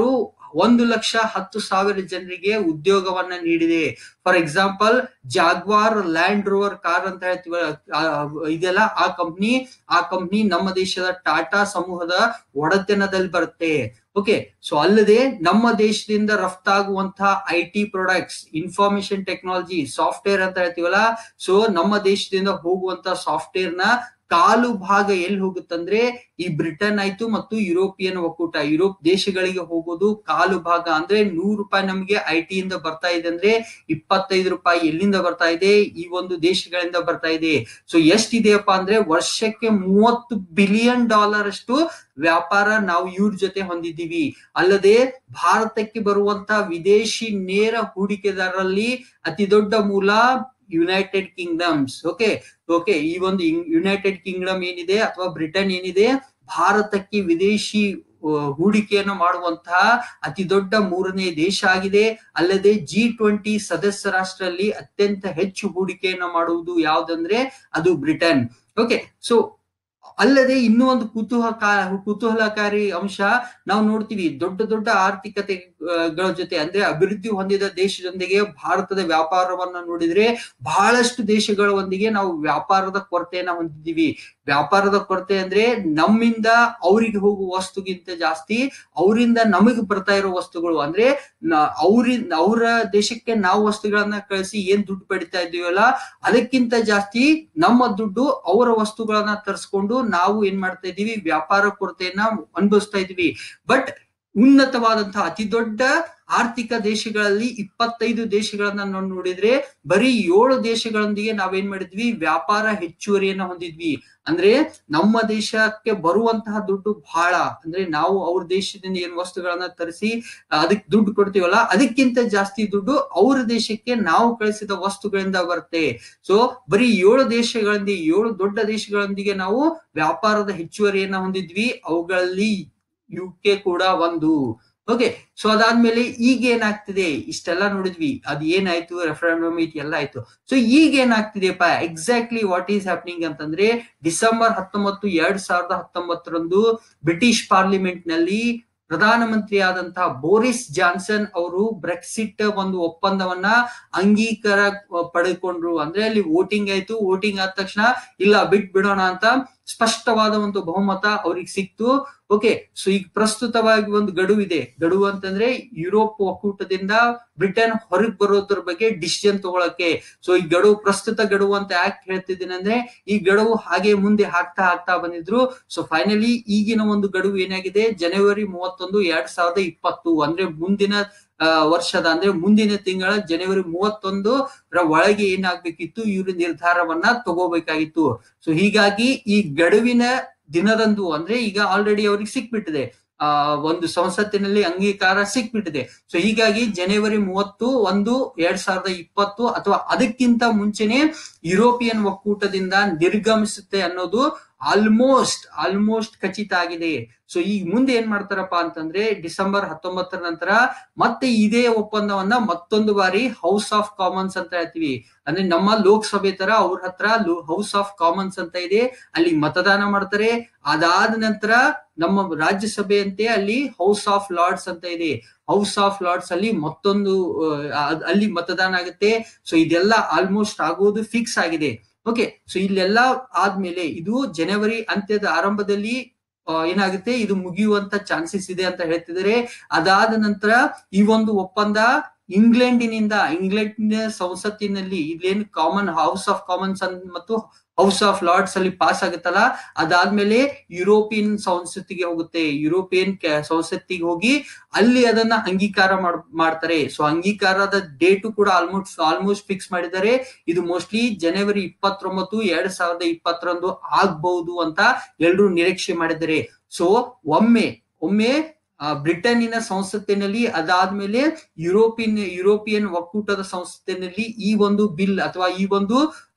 A: ಒಂದು ಲಕ್ಷ ಹತ್ತು ಸಾವಿರ ಜನರಿಗೆ ಉದ್ಯೋಗವನ್ನ ನೀಡಿದೆ for example Jaguar Land Rover car ಅಂತ ಹೇಳ್ತೀವಿ ಆ, ಇದೆಲ್ಲ ಆ ಕಂಪ್ನಿ ಆ ಕಂಪ್ನಿ ನಮ್ಮ ದೇಶದ ಟಾಟಾ ಸಮೂಹದ ಒಡೆತನದಲ್ಲಿ ಬರುತ್ತೆ ಓಕೆ ಸೊ ಅಲ್ಲದೆ ನಮ್ಮ ದೇಶದಿಂದ ರಫ್ತಾಗುವಂತಹ I T products information technology software ಅಂತ ಹೇಳ್ತೀವಲ್ಲ ಸೊ ನಮ್ಮ ದೇಶದಿಂದ ಹೋಗುವಂತ ಸಾಫ್ಟ್ವೇರ್ ನ ಕಾಲು ಭಾಗ ಎಲ್ಲಿ ಹೋಗುತ್ತಂದ್ರೆ ಈ ಬ್ರಿಟನ್ ಆಯ್ತು ಮತ್ತು ಯುರೋಪಿಯನ್ ಒಕ್ಕೂಟ ಯುರೋಪ್ ದೇಶಗಳಿಗೆ ಹೋಗೋದು ಕಾಲು ಭಾಗ ಅಂದ್ರೆ ನೂರು ರೂಪಾಯಿ ನಮಗೆ ಐ ಟಿ ಇಂದ ಬರ್ತಾ ಇದೆ ಅಂದ್ರೆ ಇಪ್ಪತ್ತೈದು ರೂಪಾಯಿ ಎಲ್ಲಿಂದ ಬರ್ತಾ ಇದೆ ಈ ಒಂದು ದೇಶಗಳಿಂದ ಬರ್ತಾ ಇದೆ ಸೊ ಎಷ್ಟಿದೆಯಪ್ಪ ಅಂದ್ರೆ ವರ್ಷಕ್ಕೆ ಮೂವತ್ತು ಬಿಲಿಯನ್ ಡಾಲರ್ ಅಷ್ಟು ವ್ಯಾಪಾರ ನಾವು ಇವ್ರ ಜೊತೆ ಹೊಂದಿದ್ದೀವಿ ಅಲ್ಲದೆ ಭಾರತಕ್ಕೆ ಬರುವಂತ ವಿದೇಶಿ ನೇರ ಹೂಡಿಕೆದಾರರಲ್ಲಿ ಅತಿ ದೊಡ್ಡ ಮೂಲ ಯುನೈಟೆಡ್ ಕಿಂಗ್ಡಮ್ಸ್ ಓಕೆ ಓಕೆ ಈ ಒಂದು ಯುನೈಟೆಡ್ ಕಿಂಗ್ಡಮ್ ಏನಿದೆ ಅಥವಾ ಬ್ರಿಟನ್ ಏನಿದೆ ಭಾರತಕ್ಕೆ ವಿದೇಶಿ ಆ, ಹೂಡಿಕೆಯನ್ನು ಮಾಡುವಂತಹ ಅತಿ ದೊಡ್ಡ ಮೂರನೇ ದೇಶ ಆಗಿದೆ ಅಲ್ಲದೆ ಜಿ ಟ್ವೆಂಟಿ ಸದಸ್ಯ ರಾಷ್ಟ್ರಲ್ಲಿ ಅತ್ಯಂತ ಹೆಚ್ಚು ಹೂಡಿಕೆಯನ್ನು ಮಾಡುವುದು ಯಾವ್ದಂದ್ರೆ ಅದು ಬ್ರಿಟನ್ ಓಕೆ ಸೊ ಅಲ್ಲದೆ ಇನ್ನೂ ಒಂದು ಕುತೂಹಕ ಕುತೂಹಲಕಾರಿ ಅಂಶ ನಾವು ನೋಡ್ತೀವಿ ದೊಡ್ಡ ದೊಡ್ಡ ಆರ್ಥಿಕತೆಗಳ ಜೊತೆ ಅಂದ್ರೆ ಅಭಿವೃದ್ಧಿ ಹೊಂದಿದ ದೇಶದೊಂದಿಗೆ ಭಾರತದ ವ್ಯಾಪಾರವನ್ನ ನೋಡಿದ್ರೆ ಬಹಳಷ್ಟು ದೇಶಗಳೊಂದಿಗೆ ನಾವು ವ್ಯಾಪಾರದ ಕೊರತೆಯನ್ನ ಹೊಂದಿದ್ದೀವಿ ವ್ಯಾಪಾರದ ಕೊರತೆ ಅಂದ್ರೆ ನಮ್ಮಿಂದ ಅವರಿಗೆ ಹೋಗುವ ವಸ್ತುಗಿಂತ ಜಾಸ್ತಿ ಅವರಿಂದ ನಮಗೆ ಬರ್ತಾ ಇರೋ ವಸ್ತುಗಳು ಅಂದ್ರೆ ಅವ್ರಿಂದ ಅವರ ದೇಶಕ್ಕೆ ನಾವು ವಸ್ತುಗಳನ್ನ ಕಳಿಸಿ ಏನ್ ದುಡ್ಡು ಪಡಿತಾ ಇದ್ದೀವಲ್ಲ ಅದಕ್ಕಿಂತ ಜಾಸ್ತಿ ನಮ್ಮ ದುಡ್ಡು ಅವರ ವಸ್ತುಗಳನ್ನ ತರಿಸ್ಕೊಂಡು ನಾವು ಏನ್ ಮಾಡ್ತಾ ಇದೀವಿ ವ್ಯಾಪಾರ ಕೊರತೆಯನ್ನ ಅನುಭವಿಸ್ತಾ ಇದೀವಿ ಬಟ್ ಉನ್ನತವಾದಂತಹ ಅತಿ ದೊಡ್ಡ ಆರ್ಥಿಕ ದೇಶಗಳಲ್ಲಿ ಇಪ್ಪತ್ತೈದು ದೇಶಗಳನ್ನ ನಾವು ನೋಡಿದ್ರೆ ಬರೀ ಏಳು ದೇಶಗಳೊಂದಿಗೆ ನಾವೇನ್ ಮಾಡಿದ್ವಿ ವ್ಯಾಪಾರ ಹೆಚ್ಚುವರಿಯನ್ನ ಹೊಂದಿದ್ವಿ ಅಂದ್ರೆ ನಮ್ಮ ದೇಶಕ್ಕೆ ಬರುವಂತಹ ದುಡ್ಡು ಬಹಳ ಅಂದ್ರೆ ನಾವು ಅವ್ರ ದೇಶದಿಂದ ಏನ್ ವಸ್ತುಗಳನ್ನ ತರಿಸಿ ಅದಕ್ಕೆ ದುಡ್ಡು ಕೊಡ್ತೀವಲ್ಲ ಅದಕ್ಕಿಂತ ಜಾಸ್ತಿ ದುಡ್ಡು ಅವ್ರ ದೇಶಕ್ಕೆ ನಾವು ಕಳಿಸಿದ ವಸ್ತುಗಳಿಂದ ಬರುತ್ತೆ ಸೊ ಬರೀ ಏಳು ದೇಶಗಳೊಂದಿಗೆ ಏಳು ದೊಡ್ಡ ದೇಶಗಳೊಂದಿಗೆ ನಾವು ವ್ಯಾಪಾರದ ಹೆಚ್ಚುವರಿಯನ್ನ ಹೊಂದಿದ್ವಿ ಅವುಗಳಲ್ಲಿ ಯು ಕೆ ಕೂಡ ಒಂದು ಓಕೆ ಸೊ ಅದಾದ್ಮೇಲೆ ಈಗ ಏನಾಗ್ತಿದೆ ಇಷ್ಟೆಲ್ಲ ನೋಡಿದ್ವಿ ಅದ್ ಏನಾಯ್ತು ರೆಫರೆಂಡಮ್ ಇಟ್ ಎಲ್ಲ ಆಯ್ತು ಸೊ ಈಗ ಏನಾಗ್ತಿದೆಪ್ಪ ಎಕ್ಸಾಕ್ಟ್ಲಿ ವಾಟ್ ಈಸ್ ಹ್ಯಾಪ್ನಿಂಗ್ ಅಂತಂದ್ರೆ ಡಿಸೆಂಬರ್ ಹತ್ತೊಂಬತ್ತು ಎರಡ್ ಸಾವಿರದ ಹತ್ತೊಂಬತ್ತರಂದು ಬ್ರಿಟಿಷ್ ಪಾರ್ಲಿಮೆಂಟ್ ನಲ್ಲಿ ಪ್ರಧಾನಮಂತ್ರಿ ಆದಂತಹ ಬೋರಿಸ್ ಜಾನ್ಸನ್ ಅವರು ಬ್ರೆಕ್ಸಿಟ್ ಒಂದು ಒಪ್ಪಂದವನ್ನ ಅಂಗೀಕಾರ ಪಡೆದುಕೊಂಡ್ರು ಅಂದ್ರೆ ಅಲ್ಲಿ ವೋಟಿಂಗ್ ಆಯ್ತು ವೋಟಿಂಗ್ ಆದ ತಕ್ಷಣ ಇಲ್ಲ ಬಿಟ್ ಬಿಡೋಣ ಅಂತ ಸ್ಪಷ್ಟವಾದ ಒಂದು ಬಹುಮತ ಅವ್ರಿಗೆ ಸಿಕ್ತು ಓಕೆ ಸೊ ಈಗ ಪ್ರಸ್ತುತವಾಗಿ ಒಂದು ಗಡುವು ಇದೆ ಗಡುವು ಅಂತಂದ್ರೆ ಯುರೋಪ್ ಒಕ್ಕೂಟದಿಂದ ಬ್ರಿಟನ್ ಹೊರಗೆ ಬರೋದ್ರ ಬಗ್ಗೆ ಡಿಸಿಷನ್ ತಗೊಳಕ್ಕೆ ಸೊ ಈ ಗಡುವು ಪ್ರಸ್ತುತ ಗಡುವು ಅಂತ ಯಾಕೆ ಹೇಳ್ತಿದ್ದೀನಿ ಅಂದ್ರೆ ಈ ಗಡುವು ಹಾಗೆ ಮುಂದೆ ಹಾಕ್ತಾ ಹಾಕ್ತಾ ಬಂದಿದ್ರು ಸೊ ಫೈನಲಿ ಈಗಿನ ಒಂದು ಗಡುವು ಏನಾಗಿದೆ ಜನವರಿ ಮೂವತ್ತೊಂದು ಎರಡ್ ಸಾವಿರದ ಇಪ್ಪತ್ತು ಅಂದ್ರೆ ಮುಂದಿನ ವರ್ಷದ ಅಂದ್ರೆ ಮುಂದಿನ ತಿಂಗಳ ಜನವರಿ ಮೂವತ್ತೊಂದು ಒಳಗೆ ಏನಾಗ್ಬೇಕಿತ್ತು ಇವರು ನಿರ್ಧಾರವನ್ನ ತಗೋಬೇಕಾಗಿತ್ತು ಸೊ ಹೀಗಾಗಿ ಈ ಗಡುವಿನ ದಿನದಂದು ಅಂದ್ರೆ ಈಗ ಆಲ್ರೆಡಿ ಅವ್ರಿಗೆ ಸಿಕ್ಬಿಟ್ಟಿದೆ ಆ ಒಂದು ಸಂಸತ್ತಿನಲ್ಲಿ ಅಂಗೀಕಾರ ಸಿಕ್ಬಿಟ್ಟಿದೆ ಸೊ ಹೀಗಾಗಿ ಜನವರಿ ಮೂವತ್ತು ಒಂದು ಎರಡ್ ಸಾವಿರದ ಇಪ್ಪತ್ತು ಅಥವಾ ಅದಕ್ಕಿಂತ ಮುಂಚೆನೆ ಯುರೋಪಿಯನ್ ಒಕ್ಕೂಟದಿಂದ ನಿರ್ಗಮಿಸುತ್ತೆ ಅನ್ನೋದು ಆಲ್ಮೋಸ್ಟ್ ಆಲ್ಮೋಸ್ಟ್ ಖಚಿತ ಆಗಿದೆ ಸೊ ಈಗ ಮುಂದೆ ಏನ್ ಮಾಡ್ತಾರಪ್ಪ ಅಂತಂದ್ರೆ ಡಿಸೆಂಬರ್ ಹತ್ತೊಂಬತ್ತರ ನಂತರ ಮತ್ತೆ ಇದೇ ಒಪ್ಪಂದವನ್ನ ಮತ್ತೊಂದು ಬಾರಿ ಹೌಸ್ ಆಫ್ ಕಾಮನ್ಸ್ ಅಂತ ಹೇಳ್ತೀವಿ ಅಂದ್ರೆ ನಮ್ಮ ಲೋಕಸಭೆ ತರ ಅವ್ರ ಹತ್ರ ಹೌಸ್ ಆಫ್ ಕಾಮನ್ಸ್ ಅಂತ ಇದೆ ಅಲ್ಲಿ ಮತದಾನ ಮಾಡ್ತಾರೆ ಅದಾದ ನಂತರ ನಮ್ಮ ರಾಜ್ಯಸಭೆಯಂತೆ ಅಲ್ಲಿ ಹೌಸ್ ಆಫ್ ಲಾರ್ಡ್ಸ್ ಅಂತ ಇದೆ ಹೌಸ್ ಆಫ್ ಲಾರ್ಡ್ಸ್ ಅಲ್ಲಿ ಮತ್ತೊಂದು ಅಲ್ಲಿ ಮತದಾನ ಆಗುತ್ತೆ ಸೊ ಇದೆಲ್ಲ ಆಲ್ಮೋಸ್ಟ್ ಆಗೋದು ಫಿಕ್ಸ್ ಆಗಿದೆ ಓಕೆ ಸೊ ಇಲ್ಲೆಲ್ಲ ಆದ್ಮೇಲೆ ಇದು ಜನವರಿ ಅಂತ್ಯದ ಆರಂಭದಲ್ಲಿ ಏನಾಗುತ್ತೆ ಇದು ಮುಗಿಯುವಂತ ಚಾನ್ಸಸ್ ಇದೆ ಅಂತ ಹೇಳ್ತಿದ್ದಾರೆ ಅದಾದ ನಂತರ ಈ ಒಂದು ಒಪ್ಪಂದ ಇಂಗ್ಲೆಂಡಿನಿಂದ ಇಂಗ್ಲೆಂಡ್ ಸಂಸತ್ತಿನಲ್ಲಿ ಇಲ್ಲೇನು ಕಾಮನ್ ಹೌಸ್ ಆಫ್ ಕಾಮನ್ಸ್ ಮತ್ತು ಹೌಸ್ ಆಫ್ ಲಾರ್ಡ್ಸ್ ಅಲ್ಲಿ ಪಾಸ್ ಆಗುತ್ತಲ್ಲ ಅದಾದ್ಮೇಲೆ ಯುರೋಪಿಯನ್ ಸಂಸತ್ತಿಗೆ ಹೋಗುತ್ತೆ ಯುರೋಪಿಯನ್ ಸಂಸತ್ತಿಗೆ ಹೋಗಿ ಅಲ್ಲಿ ಅದನ್ನ ಅಂಗೀಕಾರ ಮಾಡ್ತಾರೆ ಸೊ ಅಂಗೀಕಾರದ ಡೇಟು ಕೂಡ ಆಲ್ಮೋಸ್ಟ್ ಆಲ್ಮೋಸ್ಟ್ ಫಿಕ್ಸ್ ಮಾಡಿದ್ದಾರೆ ಇದು ಮೋಸ್ಟ್ಲಿ ಜನವರಿ ಇಪ್ಪತ್ತೊಂಬತ್ತು ಎರಡ್ ಸಾವಿರದ ಇಪ್ಪತ್ತರಂದು ಆಗ್ಬಹುದು ಅಂತ ಎಲ್ರು ನಿರೀಕ್ಷೆ ಮಾಡಿದ್ದಾರೆ ಸೊ ಒಮ್ಮೆ ಒಮ್ಮೆ ಬ್ರಿಟನ್ನಿನ ಸಂಸತ್ತಿನಲ್ಲಿ ಅದಾದ್ಮೇಲೆ ಯುರೋಪಿಯನ್ ಯುರೋಪಿಯನ್ ಒಕ್ಕೂಟದ ಸಂಸತ್ತಿನಲ್ಲಿ ಈ ಒಂದು ಬಿಲ್ ಅಥವಾ ಈ ಒಂದು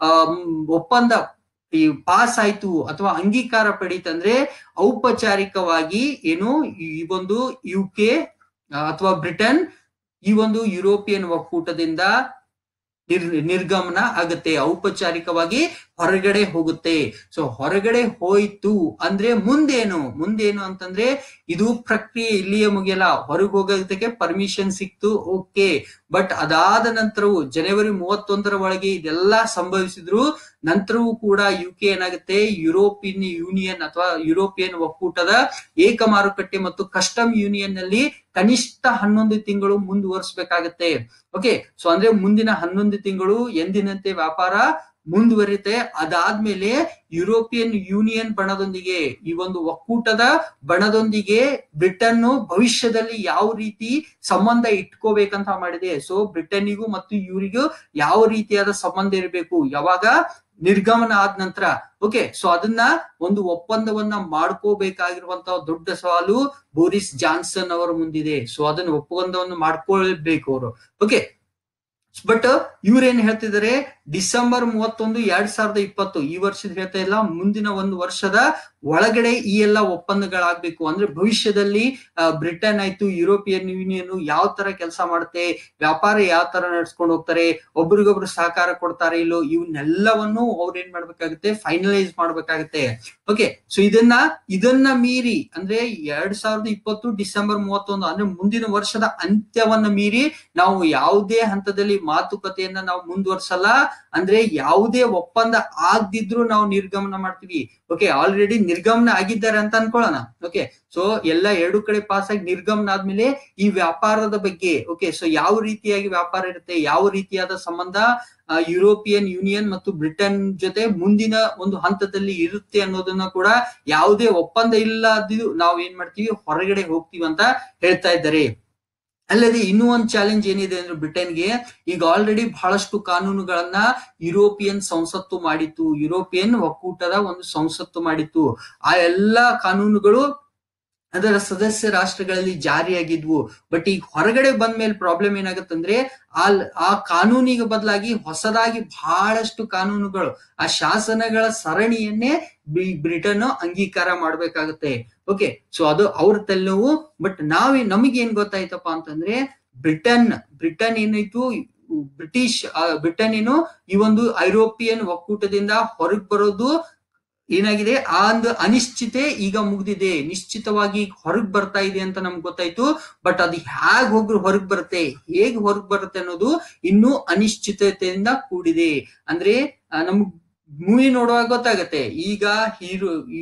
A: ಒಪ್ಪಂದ ಈ ಪಾಸ್ ಆಯ್ತು ಅಥವಾ ಅಂಗೀಕಾರ ಪಡೀತಂದ್ರೆ ಔಪಚಾರಿಕವಾಗಿ ಏನು ಈ ಒಂದು ಯು ಕೆ ಅಥವಾ ಬ್ರಿಟನ್ ಈ ಒಂದು ಯುರೋಪಿಯನ್ ಒಕ್ಕೂಟದಿಂದ ನಿರ್ ನಿರ್ಗಮನ ಆಗುತ್ತೆ ಔಪಚಾರಿಕವಾಗಿ ಹೊರಗಡೆ ಹೋಗುತ್ತೆ ಸೊ ಹೊರಗಡೆ ಹೋಯ್ತು ಅಂದ್ರೆ ಮುಂದೇನು ಮುಂದೇನು ಅಂತಂದ್ರೆ ಇದು ಪ್ರಕ್ರಿಯೆ ಇಲ್ಲಿಯೇ ಮುಗಿಯಲ್ಲ ಹೊರಗೆ ಹೋಗೋದಕ್ಕೆ ಪರ್ಮಿಷನ್ ಸಿಕ್ತು ಓಕೆ ಬಟ್ ಅದಾದ ನಂತರವು ಜನವರಿ ಮೂವತ್ತೊಂದರ ಒಳಗೆ ಇದೆಲ್ಲ ಸಂಭವಿಸಿದ್ರು ನಂತರವೂ ಕೂಡ ಯು ಕೆ ಏನಾಗುತ್ತೆ ಯುರೋಪಿಯನ್ ಯೂನಿಯನ್ ಅಥವಾ ಯುರೋಪಿಯನ್ ಒಕ್ಕೂಟದ ಏಕ ಮಾರುಕಟ್ಟೆ ಮತ್ತು ಕಸ್ಟಮ್ ಯೂನಿಯನ್ ನಲ್ಲಿ ಕನಿಷ್ಠ ಹನ್ನೊಂದು ತಿಂಗಳು ಮುಂದುವರಿಸಬೇಕಾಗತ್ತೆ ಓಕೆ ಸೊ ಅಂದ್ರೆ ಮುಂದಿನ ಹನ್ನೊಂದು ತಿಂಗಳು ಎಂದಿನಂತೆ ವ್ಯಾಪಾರ ಮುಂದುವರಿತೆ ಅದಾದ್ಮೇಲೆ ಯುರೋಪಿಯನ್ ಯೂನಿಯನ್ ಬಣದೊಂದಿಗೆ ಈ ಒಂದು ಒಕ್ಕೂಟದ ಬಣದೊಂದಿಗೆ ಬ್ರಿಟನ್ ಭವಿಷ್ಯದಲ್ಲಿ ಯಾವ ರೀತಿ ಸಂಬಂಧ ಇಟ್ಕೋಬೇಕಂತ ಮಾಡಿದೆ ಸೊ ಬ್ರಿಟನ್ನಿಗೂ ಮತ್ತು ಇವರಿಗೂ ಯಾವ ರೀತಿಯಾದ ಸಂಬಂಧ ಇರಬೇಕು ಯಾವಾಗ ನಿರ್ಗಮನ ಆದ ನಂತರ ಓಕೆ ಸೊ ಅದನ್ನ ಒಂದು ಒಪ್ಪಂದವನ್ನ ಮಾಡ್ಕೋಬೇಕಾಗಿರುವಂತಹ ದೊಡ್ಡ ಸವಾಲು ಬೋರಿಸ್ ಜಾನ್ಸನ್ ಅವರ ಮುಂದಿದೆ ಸೊ ಅದನ್ನ ಒಪ್ಪಂದವನ್ನು ಮಾಡ್ಕೊಳ್ಬೇಕು ಅವರು ಓಕೆ ಬಟ್ ಇವ್ರೇನ್ ಹೇಳ್ತಿದ್ದಾರೆ ಡಿಸೆಂಬರ್ ಮೂವತ್ತೊಂದು ಎರಡ್ ಸಾವಿರದ ಇಪ್ಪತ್ತು ಈ ವರ್ಷದ ಹೇಳ್ತಾ ಇಲ್ಲ ಮುಂದಿನ ಒಂದು ವರ್ಷದ ಒಳಗಡೆ ಈ ಎಲ್ಲ ಒಪ್ಪಂದಗಳಾಗ್ಬೇಕು ಅಂದ್ರೆ ಭವಿಷ್ಯದಲ್ಲಿ ಬ್ರಿಟನ್ ಆಯ್ತು ಯುರೋಪಿಯನ್ ಯೂನಿಯನ್ ಯಾವ ತರ ಕೆಲಸ ಮಾಡುತ್ತೆ ವ್ಯಾಪಾರ ಯಾವ ತರ ನಡ್ಸ್ಕೊಂಡು ಹೋಗ್ತಾರೆ ಒಬ್ರಿಗೊಬ್ರು ಸಹಕಾರ ಕೊಡ್ತಾರೆ ಇಲ್ಲೋ ಇವನ್ನೆಲ್ಲವನ್ನು ಅವ್ರು ಏನ್ ಮಾಡ್ಬೇಕಾಗುತ್ತೆ ಫೈನಲೈಸ್ ಮಾಡ್ಬೇಕಾಗುತ್ತೆ ಓಕೆ ಸೊ ಇದನ್ನ ಇದನ್ನ ಮೀರಿ ಅಂದ್ರೆ ಎರಡ್ ಸಾವಿರದ ಇಪ್ಪತ್ತು ಡಿಸೆಂಬರ್ ಮೂವತ್ತೊಂದು ಅಂದ್ರೆ ಮುಂದಿನ ವರ್ಷದ ಅಂತ್ಯವನ್ನ ಮೀರಿ ನಾವು ಯಾವುದೇ ಹಂತದಲ್ಲಿ ಮಾತುಕತೆಯನ್ನ ನಾವು ಮುಂದುವರ್ಸಲ್ಲ ಅಂದ್ರೆ ಯಾವುದೇ ಒಪ್ಪಂದ ಆಗದಿದ್ರು ನಾವು ನಿರ್ಗಮನ ಮಾಡ್ತೀವಿ ಓಕೆ ಆಲ್ರೆಡಿ ನಿರ್ಗಮನ ಆಗಿದ್ದಾರೆ ಅಂತ ಅನ್ಕೊಳ್ಳೋಣ ಓಕೆ ಸೊ ಎಲ್ಲ ಎರಡು ಕಡೆ ಪಾಸ್ ಆಗಿ ನಿರ್ಗಮನ ಆದ್ಮೇಲೆ ಈ ವ್ಯಾಪಾರದ ಬಗ್ಗೆ ಓಕೆ ಸೊ ಯಾವ ರೀತಿಯಾಗಿ ವ್ಯಾಪಾರ ಇರುತ್ತೆ ಯಾವ ರೀತಿಯಾದ ಸಂಬಂಧ ಯುರೋಪಿಯನ್ ಯೂನಿಯನ್ ಮತ್ತು ಬ್ರಿಟನ್ ಜೊತೆ ಮುಂದಿನ ಒಂದು ಹಂತದಲ್ಲಿ ಇರುತ್ತೆ ಅನ್ನೋದನ್ನ ಕೂಡ ಯಾವುದೇ ಒಪ್ಪಂದ ಇಲ್ಲದಿದ್ದು ನಾವು ಏನ್ ಮಾಡ್ತೀವಿ ಹೊರಗಡೆ ಹೋಗ್ತೀವಿ ಅಂತ ಹೇಳ್ತಾ ಇದ್ದಾರೆ ಅಲ್ಲದೆ ಇನ್ನೂ ಒಂದು ಚಾಲೆಂಜ್ ಏನಿದೆ ಅಂದ್ರೆ ಬ್ರಿಟನ್ಗೆ ಈಗ ಆಲ್ರೆಡಿ ಬಹಳಷ್ಟು ಕಾನೂನುಗಳನ್ನ ಯುರೋಪಿಯನ್ ಸಂಸತ್ತು ಮಾಡಿತ್ತು ಯುರೋಪಿಯನ್ ಒಕ್ಕೂಟದ ಒಂದು ಸಂಸತ್ತು ಮಾಡಿತ್ತು ಆ ಎಲ್ಲಾ ಕಾನೂನುಗಳು ಅದರ ಸದಸ್ಯ ರಾಷ್ಟ್ರಗಳಲ್ಲಿ ಜಾರಿಯಾಗಿದ್ವು ಬಟ್ ಈಗ ಹೊರಗಡೆ ಬಂದ ಮೇಲೆ ಪ್ರಾಬ್ಲಮ್ ಏನಾಗುತ್ತಂದ್ರೆ ಆ ಆ ಕಾನೂನಿಗೆ ಬದಲಾಗಿ ಹೊಸದಾಗಿ ಬಹಳಷ್ಟು ಕಾನೂನುಗಳು ಆ ಶಾಸನಗಳ ಸರಣಿಯನ್ನೇ ಬ್ರಿಟನ್ ಅಂಗೀಕಾರ ಮಾಡ್ಬೇಕಾಗತ್ತೆ ಓಕೆ ಸೊ ಅದು ಅವ್ರ ತಲೆನೋವು ಬಟ್ ನಾವೇ ನಮಗೆ ಏನ್ ಗೊತ್ತಾಯ್ತಪ್ಪ ಅಂತಂದ್ರೆ ಬ್ರಿಟನ್ ಬ್ರಿಟನ್ ಏನಾಯ್ತು ಬ್ರಿಟಿಷ್ ಬ್ರಿಟನ್ ಏನು ಈ ಒಂದು ಐರೋಪಿಯನ್ ಒಕ್ಕೂಟದಿಂದ ಹೊರಗ್ ಬರೋದು ಏನಾಗಿದೆ ಆ ಒಂದು ಅನಿಶ್ಚಿತೆ ಈಗ ಮುಗ್ದಿದೆ ನಿಶ್ಚಿತವಾಗಿ ಹೊರಗ್ ಬರ್ತಾ ಇದೆ ಅಂತ ನಮ್ಗೆ ಗೊತ್ತಾಯ್ತು ಬಟ್ ಅದು ಹ್ಯಾಗ್ ಹೋಗ್ರು ಹೊರಗ್ ಬರುತ್ತೆ ಹೇಗ್ ಹೊರಗ್ ಬರುತ್ತೆ ಅನ್ನೋದು ಇನ್ನೂ ಅನಿಶ್ಚಿತತೆಯಿಂದ ಕೂಡಿದೆ ಅಂದ್ರೆ ನಮ್ಗ್ ಮೂವಿ ನೋಡುವಾಗ ಗೊತ್ತಾಗತ್ತೆ ಈಗ ಹೀರೋ ಈ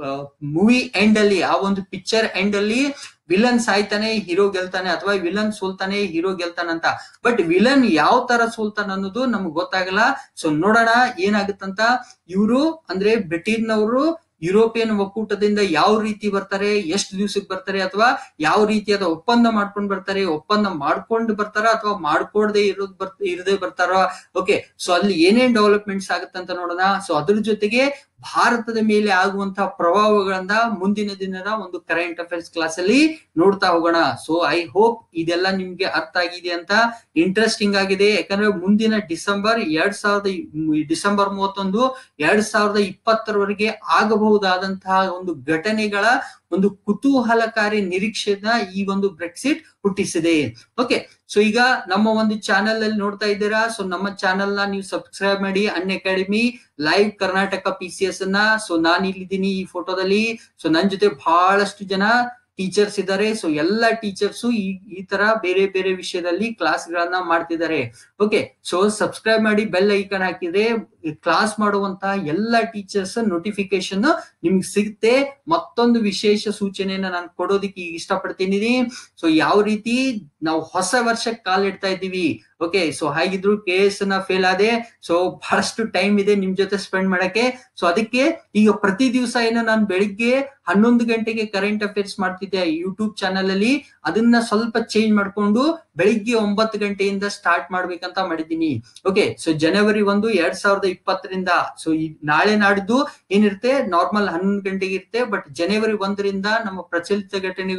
A: ಮೂವಿ ಎಂಡ್ ಅಲ್ಲಿ ಆ ಒಂದು ಪಿಕ್ಚರ್ ಎಂಡ್ ಅಲ್ಲಿ ವಿಲನ್ ಸಾಯ್ತಾನೆ ಹೀರೋ ಗೆಲ್ತಾನೆ ಅಥವಾ ವಿಲನ್ ಸೋಲ್ತಾನೆ ಹೀರೋ ಗೆಲ್ತಾನೆ ಅಂತ ಬಟ್ ವಿಲನ್ ಯಾವ ತರ ಸೋಲ್ತಾನೆ ಅನ್ನೋದು ನಮ್ಗೆ ಗೊತ್ತಾಗಲ್ಲ ಸೊ ನೋಡೋಣ ಏನಾಗುತ್ತಂತ ಇವರು ಅಂದ್ರೆ ಬ್ರಿಟನ್ನವರು ಯುರೋಪಿಯನ್ ಒಕ್ಕೂಟದಿಂದ ಯಾವ ರೀತಿ ಬರ್ತಾರೆ ಎಷ್ಟು ದಿವಸಕ್ಕೆ ಬರ್ತಾರೆ ಅಥವಾ ಯಾವ ರೀತಿಯಾದ ಒಪ್ಪಂದ ಮಾಡ್ಕೊಂಡು ಬರ್ತಾರೆ ಒಪ್ಪಂದ ಮಾಡ್ಕೊಂಡು ಬರ್ತಾರ ಅಥವಾ ಮಾಡ್ಕೊಡದೆ ಇರೋದ್ ಬರ್ ಇರದೆ ಬರ್ತಾರ ಓಕೆ ಸೊ ಅಲ್ಲಿ ಏನೇನ್ ಡೆವಲಪ್ಮೆಂಟ್ಸ್ ಆಗುತ್ತಂತ ನೋಡೋಣ ಸೊ ಅದ್ರ ಜೊತೆಗೆ ಭಾರತದ ಮೇಲೆ ಆಗುವಂತಹ ಪ್ರಭಾವಗಳನ್ನ ಮುಂದಿನ ದಿನದ ಒಂದು ಕರೆಂಟ್ ಅಫೇರ್ಸ್ ಕ್ಲಾಸ್ ಅಲ್ಲಿ ನೋಡ್ತಾ ಹೋಗೋಣ ಸೊ ಐ ಹೋಪ್ ಇದೆಲ್ಲ ನಿಮ್ಗೆ ಅರ್ಥ ಆಗಿದೆ ಅಂತ ಇಂಟ್ರೆಸ್ಟಿಂಗ್ ಆಗಿದೆ ಯಾಕಂದ್ರೆ ಮುಂದಿನ ಡಿಸೆಂಬರ್ ಎರಡ್ ಸಾವಿರದ ಡಿಸೆಂಬರ್ ಮೂವತ್ತೊಂದು ಎರಡ್ ಸಾವಿರದ ಇಪ್ಪತ್ತರವರೆಗೆ ಆಗಬಹುದಾದಂತಹ ಒಂದು ಘಟನೆಗಳ ಒಂದು ಕುತೂಹಲಕಾರಿ ನಿರೀಕ್ಷೆನ ಈ ಒಂದು ಬ್ರೆಕ್ಸಿಟ್ ಹುಟ್ಟಿಸಿದೆ ಓಕೆ ಸೊ ಈಗ ನಮ್ಮ ಒಂದು ಚಾನೆಲ್ ಅಲ್ಲಿ ನೋಡ್ತಾ ಇದ್ದೀರಾ ಸೊ ನಮ್ಮ ಚಾನೆಲ್ ನ ನೀವು ಸಬ್ಸ್ಕ್ರೈಬ್ ಮಾಡಿ Unacademy live Karnataka P C S ಅನ್ನ ಸೊ ನಾನು ಇಲ್ಲಿದ್ದೀನಿ ಈ ಫೋಟೋದಲ್ಲಿ ಸೊ ನನ್ ಜೊತೆ ಬಹಳಷ್ಟು ಜನ ಟೀಚರ್ಸ್ ಇದ್ದಾರೆ ಸೊ ಎಲ್ಲ ಟೀಚರ್ಸ್ ಈ ಈ ತರ ಬೇರೆ ಬೇರೆ ವಿಷಯದಲ್ಲಿ ಕ್ಲಾಸ್ ಗಳನ್ನ ಮಾಡ್ತಿದ್ದಾರೆ ಓಕೆ ಸೊ ಸಬ್ಸ್ಕ್ರೈಬ್ ಮಾಡಿ ಬೆಲ್ ಐಕನ್ ಹಾಕಿದ್ರೆ ಕ್ಲಾಸ್ ಮಾಡುವಂತಹ ಎಲ್ಲ ಟೀಚರ್ಸ್ ನೋಟಿಫಿಕೇಶನ್ ನಿಮ್ಗೆ ಸಿಗುತ್ತೆ ಮತ್ತೊಂದು ವಿಶೇಷ ಸೂಚನೆಯನ್ನ ನಾನು ಕೊಡೋದಕ್ಕೆ ಇಷ್ಟಪಡ್ತೀನಿ ಸೊ ಯಾವ ರೀತಿ ನಾವು ಹೊಸ ವರ್ಷಕ್ಕೆ ಕಾಲಿಡ್ತಾ ಇದ್ದೀವಿ ಓಕೆ ಸೊ ಹಾಗಿದ್ರು ಕೆ ಎಸ್ ನ ಫೇಲ್ ಆದೆ ಸೊ ಬಹಳಷ್ಟು ಟೈಮ್ ಇದೆ ನಿಮ್ ಜೊತೆ ಸ್ಪೆಂಡ್ ಮಾಡಕ್ಕೆ ಸೊ ಅದಕ್ಕೆ ಈಗ ಪ್ರತಿ ದಿವಸ ಏನೋ ನಾನು ಬೆಳಿಗ್ಗೆ ಹನ್ನೊಂದು ಗಂಟೆಗೆ ಕರೆಂಟ್ ಅಫೇರ್ಸ್ ಮಾಡ್ತಿದ್ದೆ ಯೂಟ್ಯೂಬ್ ಚಾನಲ್ ಅಲ್ಲಿ ಅದನ್ನ ಸ್ವಲ್ಪ ಚೇಂಜ್ ಮಾಡ್ಕೊಂಡು ಬೆಳಿಗ್ಗೆ ಒಂಬತ್ತು ಗಂಟೆಯಿಂದ ಸ್ಟಾರ್ಟ್ ಮಾಡ್ಬೇಕಂತ ಮಾಡಿದ್ದೀನಿ ಓಕೆ ಸೊ ಜನವರಿ ಒಂದು ಎರಡ್ ಸಾವಿರದ ಇಪ್ಪತ್ತರಿಂದ ಸೊ ಈ ನಾಳೆ ನಾಡಿದ್ದು ಏನಿರುತ್ತೆ ನಾರ್ಮಲ್ ಹನ್ನೊಂದು ಗಂಟೆಗೆ ಇರುತ್ತೆ ಬಟ್ ಜನವರಿ ಒಂದರಿಂದ ನಮ್ಮ ಪ್ರಚಲಿತ ಘಟನೆಗಳು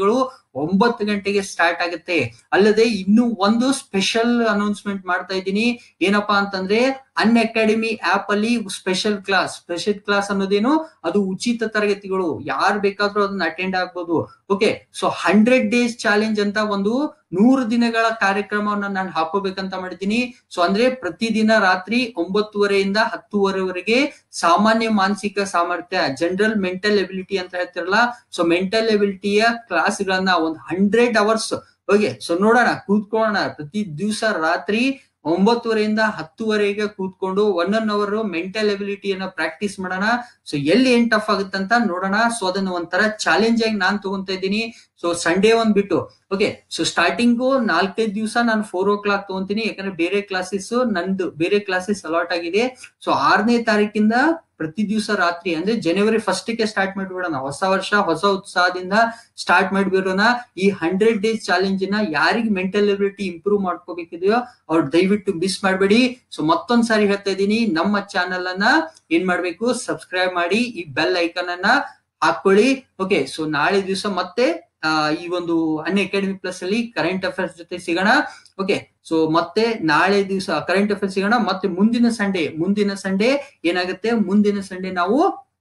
A: ಒಂಬತ್ತು ಗಂಟೆಗೆ ಸ್ಟಾರ್ಟ್ ಆಗುತ್ತೆ ಅಲ್ಲದೆ ಇನ್ನು ಒಂದು ಸ್ಪೆಷಲ್ ಅನೌನ್ಸ್ಮೆಂಟ್ ಮಾಡ್ತಾ ಇದ್ದೀನಿ ಏನಪ್ಪಾ ಅಂತಂದ್ರೆ ಅನ್ ಅಕಾಡೆಮಿ ಆಪ್ ಅಲ್ಲಿ ಸ್ಪೆಷಲ್ ಕ್ಲಾಸ್ ಸ್ಪೆಷಲ್ ಕ್ಲಾಸ್ ಅನ್ನೋದೇನು ಅದು ಉಚಿತ ತರಗತಿಗಳು ಯಾರು ಬೇಕಾದ್ರೂ ಅದನ್ನ ಅಟೆಂಡ್ ಆಗ್ಬೋದು okay so hundred days challenge ಅಂತ ಒಂದು ನೂರು ದಿನಗಳ ಕಾರ್ಯಕ್ರಮವನ್ನ ನಾನು ಹಾಕೋಬೇಕಂತ ಮಾಡಿದ್ದೀನಿ ಸೊ ಅಂದ್ರೆ ಪ್ರತಿದಿನ ರಾತ್ರಿ ಒಂಬತ್ತುವರೆಯಿಂದ ಹತ್ತುವರೆವರೆಗೆ ಸಾಮಾನ್ಯ ಮಾನಸಿಕ ಸಾಮರ್ಥ್ಯ ಜನರಲ್ ಮೆಂಟಲ್ ಎಬಿಲಿಟಿ ಅಂತ ಹೇಳ್ತಿರಲ್ಲ ಸೊ ಮೆಂಟಲ್ ಎಬಿಲಿಟಿಯ ಕ್ಲಾಸ್ ಗಳನ್ನ ಒಂದು ಹಂಡ್ರೆಡ್ ಅವರ್ಸ್ ಓಕೆ ಸೊ ನೋಡೋಣ ಕೂತ್ಕೊಳ್ಳೋಣ ಪ್ರತಿ ದಿವಸ ರಾತ್ರಿ ಒಂಬತ್ತುವರೆಯಿಂದ ಹತ್ತುವರೆಗೆ ಕೂತ್ಕೊಂಡು ಒನ್ ಅನ್ ಅವರ್ ಮೆಂಟಲ್ ಎಬಿಲಿಟಿಯನ್ನ ಪ್ರಾಕ್ಟೀಸ್ ಮಾಡೋಣ ಸೊ ಎಲ್ಲಿ ಏನ್ ಟಫ್ ಆಗುತ್ತಂತ ನೋಡೋಣ ಸೊ ಅದನ್ನ ಒಂಥರ ಚಾಲೆಂಜ್ ಆಗಿ ನಾನ್ ತಗೊಂತ ಇದ್ದೀನಿ ಸೊ ಸಂಡೇ ಒಂದ್ ಬಿಟ್ಟು ಓಕೆ ಸೊ ಸ್ಟಾರ್ಟಿಂಗು ನಾಲ್ಕೈದು ದಿವಸ ನಾನು ಫೋರ್ ಓ ಕ್ಲಾಕ್ ತಗೊಂತೀನಿ ಯಾಕಂದ್ರೆ ಬೇರೆ ಕ್ಲಾಸಸ್ ನಂದು ಬೇರೆ ಕ್ಲಾಸಸ್ ಅಲಾಟ್ ಆಗಿದೆ ಸೊ ಆರನೇ ತಾರೀಕಿಂದ ಪ್ರತಿ ದಿವಸ ರಾತ್ರಿ ಅಂದ್ರೆ ಜನವರಿ ಫಸ್ಟ್ ಗೆ ಸ್ಟಾರ್ಟ್ ಮಾಡ್ಬಿಡೋಣ ಹೊಸ ವರ್ಷ ಹೊಸ ಉತ್ಸಾಹದಿಂದ ಸ್ಟಾರ್ಟ್ ಮಾಡ್ಬಿಡೋಣ ಈ ಹಂಡ್ರೆಡ್ ಡೇಸ್ ಚಾಲೆಂಜ್ ನ ಯಾರಿಗೆ ಮೆಂಟಲ್ ಎಬಿಲಿಟಿ ಇಂಪ್ರೂವ್ ಮಾಡ್ಕೋಬೇಕಿದೆಯೋ ಅವ್ರು ದಯವಿಟ್ಟು ಮಿಸ್ ಮಾಡಬೇಡಿ ಸೊ ಮತ್ತೊಂದ್ ಸಾರಿ ಹೇಳ್ತಾ ಇದ್ದೀನಿ ನಮ್ಮ ಚಾನೆಲ್ ಅನ್ನ ಏನ್ ಮಾಡ್ಬೇಕು ಸಬ್ಸ್ಕ್ರೈಬ್ ಮಾಡಿ ಈ ಬೆಲ್ ಐಕನ್ ಅನ್ನ ಹಾಕೊಳ್ಳಿ ಓಕೆ ಸೊ ನಾಳೆ ದಿವಸ ಮತ್ತೆ ಈ ಒಂದು ಅನ್ ಅಕಾಡೆಮಿ ಪ್ಲಸ್ ಅಲ್ಲಿ ಕರೆಂಟ್ ಅಫೇರ್ಸ್ ಜೊತೆ ಸಿಗೋಣ ಓಕೆ ಸೊ ಮತ್ತೆ ನಾಳೆ ದಿವಸ ಕರೆಂಟ್ ಅಫೇರ್ಸ್ ಸಿಗೋಣ ಮತ್ತೆ ಮುಂದಿನ ಸಂಡೇ ಮುಂದಿನ ಸಂಡೇ ಏನಾಗುತ್ತೆ ಮುಂದಿನ ಸಂಡೇ ನಾವು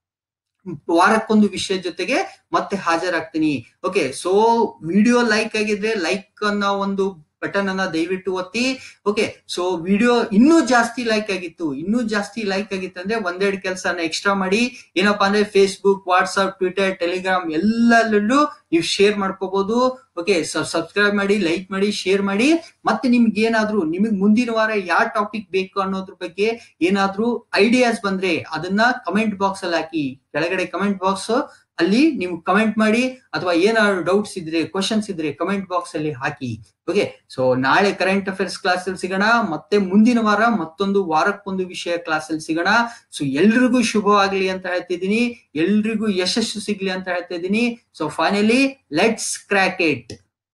A: ವಾರಕ್ಕೊಂದು ವಿಷಯ ಜೊತೆಗೆ ಮತ್ತೆ ಹಾಜರಾಗ್ತೀನಿ ಓಕೆ ಸೊ ವಿಡಿಯೋ ಲೈಕ್ ಆಗಿದ್ರೆ ಲೈಕ್ ಅನ್ನೋ ಒಂದು ಬಟನ್ ಅನ್ನ ದಯವಿಟ್ಟು ಒತ್ತಿ ಓಕೆ ಸೊ ವಿಡಿಯೋ ಇನ್ನೂ ಜಾಸ್ತಿ ಲೈಕ್ ಆಗಿತ್ತು ಇನ್ನೂ ಜಾಸ್ತಿ ಲೈಕ್ ಆಗಿತ್ತು ಅಂದ್ರೆ ಒಂದೆರಡು ಕೆಲಸನ ಎಕ್ಸ್ಟ್ರಾ ಮಾಡಿ ಏನಪ್ಪಾ ಅಂದ್ರೆ ಫೇಸ್ಬುಕ್ ವಾಟ್ಸ್ಆಪ್ ಟ್ವಿಟರ್ ಟೆಲಿಗ್ರಾಮ್ ಎಲ್ಲರಲ್ಲೂ ನೀವು ಶೇರ್ ಮಾಡ್ಕೋಬಹುದು ಓಕೆ ಸಬ್ಸ್ಕ್ರೈಬ್ ಮಾಡಿ ಲೈಕ್ ಮಾಡಿ ಶೇರ್ ಮಾಡಿ ಮತ್ತೆ ನಿಮ್ಗೆ ಏನಾದ್ರೂ ನಿಮಗೆ ಮುಂದಿನ ವಾರ ಯಾವ ಟಾಪಿಕ್ ಬೇಕು ಅನ್ನೋದ್ರ ಬಗ್ಗೆ ಏನಾದ್ರೂ ಐಡಿಯಾಸ್ ಬಂದ್ರೆ ಅದನ್ನ ಕಮೆಂಟ್ ಬಾಕ್ಸ್ ಅಲ್ಲಿ ಹಾಕಿ ಕೆಳಗಡೆ ಕಮೆಂಟ್ ಬಾಕ್ಸ್ ಅಲ್ಲಿ ನೀವು ಕಮೆಂಟ್ ಮಾಡಿ ಅಥವಾ ಏನಾದ್ರು ಡೌಟ್ಸ್ ಇದ್ರೆ ಕ್ವಶನ್ಸ್ ಇದ್ರೆ ಕಮೆಂಟ್ ಬಾಕ್ಸ್ ಅಲ್ಲಿ ಹಾಕಿ ಓಕೆ ಸೊ ನಾಳೆ ಕರೆಂಟ್ ಅಫೇರ್ಸ್ ಕ್ಲಾಸ್ ಅಲ್ಲಿ ಸಿಗೋಣ ಮತ್ತೆ ಮುಂದಿನ ವಾರ ಮತ್ತೊಂದು ವಾರಕ್ಕೊಂದು ವಿಷಯ ಕ್ಲಾಸ್ ಅಲ್ಲಿ ಸಿಗೋಣ ಸೊ ಎಲ್ರಿಗೂ ಶುಭವಾಗ್ಲಿ ಅಂತ ಹೇಳ್ತಿದ್ದೀನಿ ಎಲ್ರಿಗೂ ಯಶಸ್ಸು ಸಿಗ್ಲಿ ಅಂತ ಹೇಳ್ತಾ ಇದ್ದೀನಿ so finally let's crack it